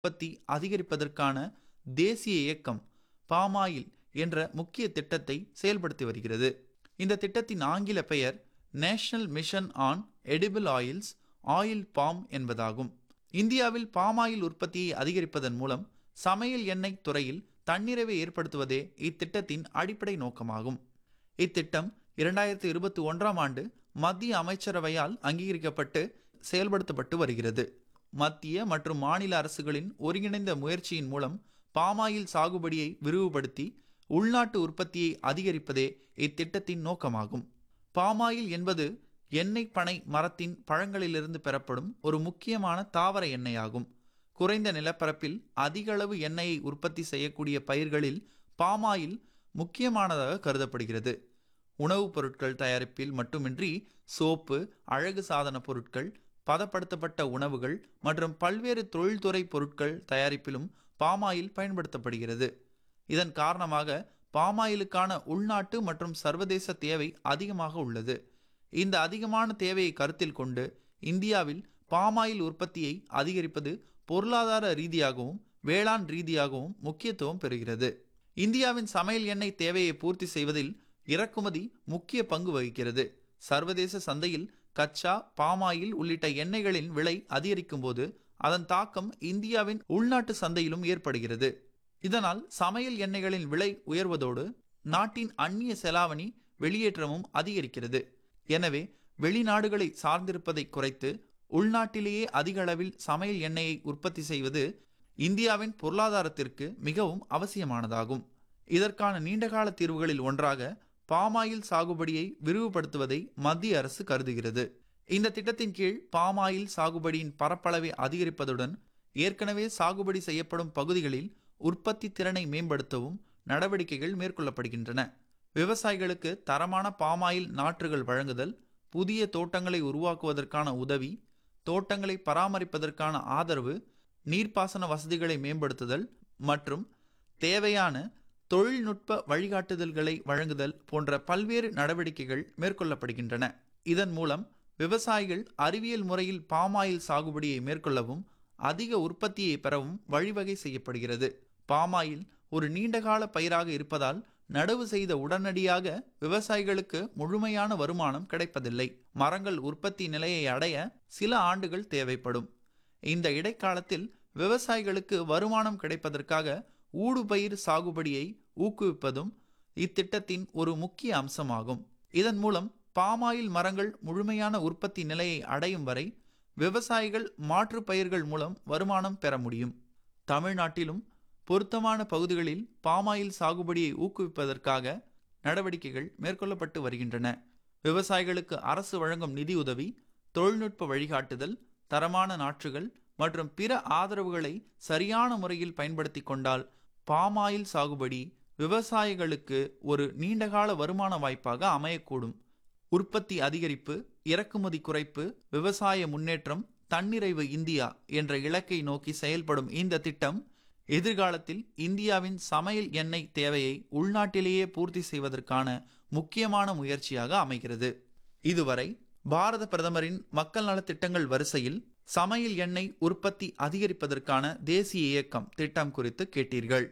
உற்பத்தி அதிகரிப்பதற்கான தேசிய இயக்கம் பாமாயில் என்ற முக்கிய திட்டத்தை செயல்படுத்தி வருகிறது இந்த திட்டத்தின் ஆங்கில பெயர் national mission on edible oils oil palm என்பதாகும் இந்தியாவில் பாமாயில் உற்பத்தியை அதிகரிப்பதன் மூலம் சமையல் எண்ணெய் துறையில் தன்னிறைவை ஏற்படுத்துவதே இத்திட்டத்தின் அடிப்படை நோக்கமாகும் இத்திட்டம் இரண்டாயிரத்தி இருபத்தி ஒன்றாம் ஆண்டு மத்திய அமைச்சரவையால் அங்கீகரிக்கப்பட்டு செயல்படுத்தப்பட்டு வருகிறது மத்திய மற்றும் மாநில அரசுகளின் ஒருங்கிணைந்த முயற்சியின் மூலம் பாமாயில் சாகுபடியை விரிவுபடுத்தி உள்நாட்டு உற்பத்தியை அதிகரிப்பதே இத்திட்டத்தின் நோக்கமாகும் பாமாயில் என்பது எண்ணெய் பனை மரத்தின் பழங்களிலிருந்து பெறப்படும் ஒரு முக்கியமான தாவர எண்ணெயாகும் குறைந்த நிலப்பரப்பில் அதிக அளவு எண்ணெயை உற்பத்தி செய்யக்கூடிய பயிர்களில் பாமாயில் முக்கியமானதாக கருதப்படுகிறது உணவுப் பொருட்கள் தயாரிப்பில் மட்டுமின்றி சோப்பு அழகு சாதன பொருட்கள் பதப்படுத்தப்பட்ட உணவுகள் மற்றும் பல்வேறு தொழில்துறை பொருட்கள் தயாரிப்பிலும் பாமாயில் பயன்படுத்தப்படுகிறது இதன் காரணமாக பாமாயிலுக்கான உள்நாட்டு மற்றும் சர்வதேச தேவை அதிகமாக உள்ளது இந்த அதிகமான தேவையை கருத்தில் கொண்டு இந்தியாவில் பாமாயில் உற்பத்தியை அதிகரிப்பது பொருளாதார ரீதியாகவும் வேளாண் ரீதியாகவும் முக்கியத்துவம் பெறுகிறது இந்தியாவின் சமையல் எண்ணெய் தேவையை பூர்த்தி செய்வதில் இறக்குமதி முக்கிய பங்கு வகிக்கிறது சர்வதேச சந்தையில் கச்சா பாமாயில் உள்ளிட்ட எண்ணெய்களின் விலை அதிகரிக்கும் போது அதன் தாக்கம் இந்தியாவின் உள்நாட்டு சந்தையிலும் ஏற்படுகிறது இதனால் சமையல் எண்ணெய்களின் விலை உயர்வதோடு நாட்டின் அந்நிய செலாவணி வெளியேற்றமும் அதிகரிக்கிறது எனவே வெளிநாடுகளை சார்ந்திருப்பதை குறைத்து உள்நாட்டிலேயே அதிக அளவில் சமையல் எண்ணெயை உற்பத்தி செய்வது இந்தியாவின் பொருளாதாரத்திற்கு மிகவும் அவசியமானதாகும் இதற்கான நீண்டகால தீர்வுகளில் ஒன்றாக பாமாயில் சாகுபடியை விரிவுபடுத்துவதை மத்திய அரசு கருதுகிறது இந்த திட்டத்தின் கீழ் பாமாயில் சாகுபடியின் பரப்பளவை அதிகரிப்பதுடன் ஏற்கனவே சாகுபடி செய்யப்படும் பகுதிகளில் உற்பத்தி திறனை மேம்படுத்தவும் நடவடிக்கைகள் மேற்கொள்ளப்படுகின்றன விவசாயிகளுக்கு தரமான பாமாயில் நாற்றுகள் வழங்குதல் புதிய தோட்டங்களை உருவாக்குவதற்கான உதவி தோட்டங்களை பராமரிப்பதற்கான ஆதரவு நீர்ப்பாசன வசதிகளை மேம்படுத்துதல் மற்றும் தேவையான தொழில்நுட்ப வழிகாட்டுதல்களை வழங்குதல் போன்ற பல்வேறு நடவடிக்கைகள் மேற்கொள்ளப்படுகின்றன இதன் மூலம் விவசாயிகள் அறிவியல் முறையில் பாமாயில் சாகுபடியை மேற்கொள்ளவும் அதிக உற்பத்தியை பெறவும் வழிவகை செய்யப்படுகிறது பாமாயில் ஒரு நீண்டகால பயிராக இருப்பதால் நடவு செய்த உடனடியாக விவசாயிகளுக்கு முழுமையான வருமானம் கிடைப்பதில்லை மரங்கள் உற்பத்தி நிலையை அடைய சில ஆண்டுகள் தேவைப்படும் இந்த இடைக்காலத்தில் விவசாயிகளுக்கு வருமானம் கிடைப்பதற்காக ஊடுபயிர் சாகுபடியை ஊக்குவிப்பதும் இத்திட்டத்தின் ஒரு முக்கிய அம்சமாகும் இதன் மூலம் பாமாயில் மரங்கள் முழுமையான உற்பத்தி நிலையை அடையும் வரை விவசாயிகள் மாற்று பயிர்கள் மூலம் வருமானம் பெற முடியும் தமிழ்நாட்டிலும் பொருத்தமான பகுதிகளில் பாமாயில் சாகுபடியை ஊக்குவிப்பதற்காக நடவடிக்கைகள் மேற்கொள்ளப்பட்டு வருகின்றன விவசாயிகளுக்கு அரசு வழங்கும் நிதியுதவி தொழில்நுட்ப வழிகாட்டுதல் தரமான நாற்றுகள் மற்றும் பிற ஆதரவுகளை சரியான முறையில் பயன்படுத்தி கொண்டால் பாமாயில் சாகுபடி விவசாயிகளுக்கு ஒரு நீண்டகால வருமான வாய்ப்பாக அமையக்கூடும் உற்பத்தி அதிகரிப்பு இறக்குமதி குறைப்பு விவசாய முன்னேற்றம் தன்னிறைவு இந்தியா என்ற இலக்கை நோக்கி செயல்படும் இந்த திட்டம் எதிர்காலத்தில் இந்தியாவின் சமையல் எண்ணெய் தேவையை உள்நாட்டிலேயே பூர்த்தி செய்வதற்கான முக்கியமான முயற்சியாக அமைகிறது இதுவரை பாரத பிரதமரின் மக்கள் நலத்திட்டங்கள் வரிசையில் சமையல் எண்ணெய் உற்பத்தி அதிகரிப்பதற்கான தேசிய இயக்கம் திட்டம் குறித்து கேட்டீர்கள்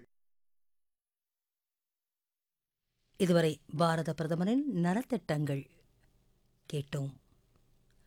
இதுவரை பாரத பிரதமரின் நலத்திட்டங்கள் கேட்டோம்